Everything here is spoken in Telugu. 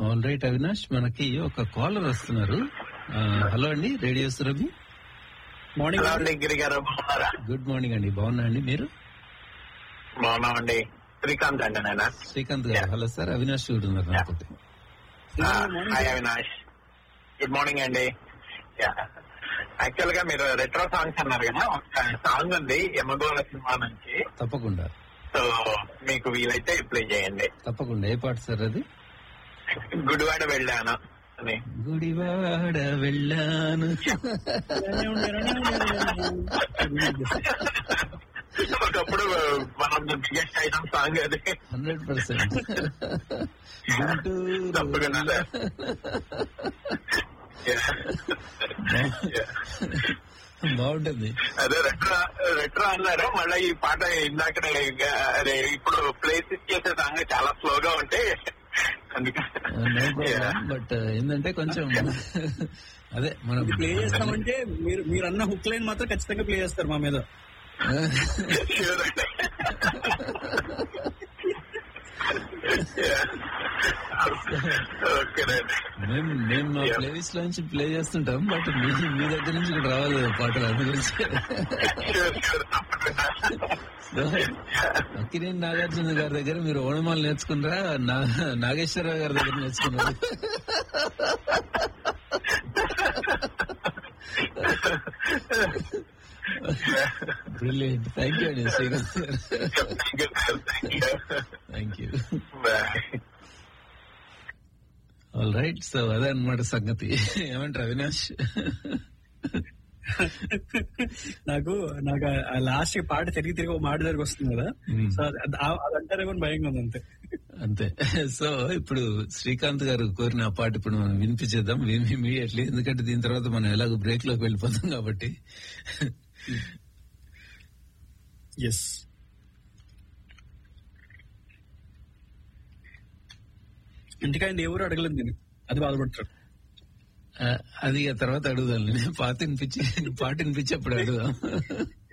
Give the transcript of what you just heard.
ఆల్ రైట్ అవినాష్ మనకి ఒక కాలర్ వస్తున్నారు ఆ, హలో అండి రేడియో సురభి మార్నింగ్ హలో అండి గిరి గారు బాగున్నారా గుడ్ మార్నింగ్ అండి బాగున్నా అండి మీరు బాగున్నామండి శ్రీకాంత్ అండి నేను శ్రీకాంత్ గారు హలో సార్ అవినాష్ కూడా ఉన్నారు నాతో హాయ్ అవినాష్ గుడ్ మార్నింగ్ అండి యాక్చువల్ గా మీరు రెట్రో సాంగ్స్ అన్నారు కదా ఒక సాంగ్ ఉంది యమగోళ సినిమా నుంచి తప్పకుండా సో మీకు వీలైతే ప్లే చేయండి తప్పకుండా ఏ పాట సార్ అది గుడివాడ వెళ్ళాను అని గుడివాడ వెళ్ళాను ఒకప్పుడు one of the biggest item song అది హండ్రెడ్ పర్సెంట్ గుంటూరు తప్పకుండా Yeah. Yeah. బాగుంటుంది అదే రెట్రో రెట్రో అన్నారు మళ్ళీ ఈ పాట ఇందాక అదే ఇప్పుడు ప్లేస్ చేసే సాంగ్ చాలా స్లోగా ఉంటే అందుకని బట్ ఏంటంటే కొంచెం అదే మనం ప్లే చేస్తామంటే మీరు మీరు అన్న హుక్ లైన్ మాత్రం ఖచ్చితంగా ప్లే చేస్తారు మా మీద Sure అండి. ఓకేనండి మేము మేము మా Yeah. ప్లేలిస్ట్ లో నుంచి ప్లే చేస్తుంటాం బట్ మీ మీ దగ్గర నుంచి ఇక్కడ రావాలి కదా పాటలు అందు గురించి Sure, sure. తప్పకుండా. అక్కినేని నాగార్జున గారి దగ్గర మీరు ఓణమాలు నేర్చుకున్నారా నా- నాగేశ్వరరావు గారి దగ్గర నేర్చుకున్నారు బ్రిలియంట్ థ్యాంక్ యూ అండి శ్రీకాంత్ గారు Thank you, sir. Thank you. Thank you Bye. All right so అదే అనమాట సంగతి ఏమంటారు అవినాష్ నాకు నాకు లాస్ట్ పాట తిరిగి తిరిగి ఒక మాట దగ్గరకు వస్తుంది కదా Hmm. సో అది ఆ- అది అంటారేమో అని భయంగా ఉంది అంతే అంతే సో ఇప్పుడు శ్రీకాంత్ గారు కోరిన ఆ పాట ఇప్పుడు మనం వినిపించేద్దాం ఇమీడియట్లీ ఎందుకంటే దీని తర్వాత మనం ఎలాగో బ్రేక్ లోకి వెళ్ళిపోతాం కాబట్టి ఎస్ ఇంటికాయన ఎవరు అడగలేదు నేను అది బాధపడతాడు ఆ, అది ఆ తర్వాత అడుగుదాం నేను పాత వినిపించి పాట వినిపించి అప్పుడు అడుగుదాం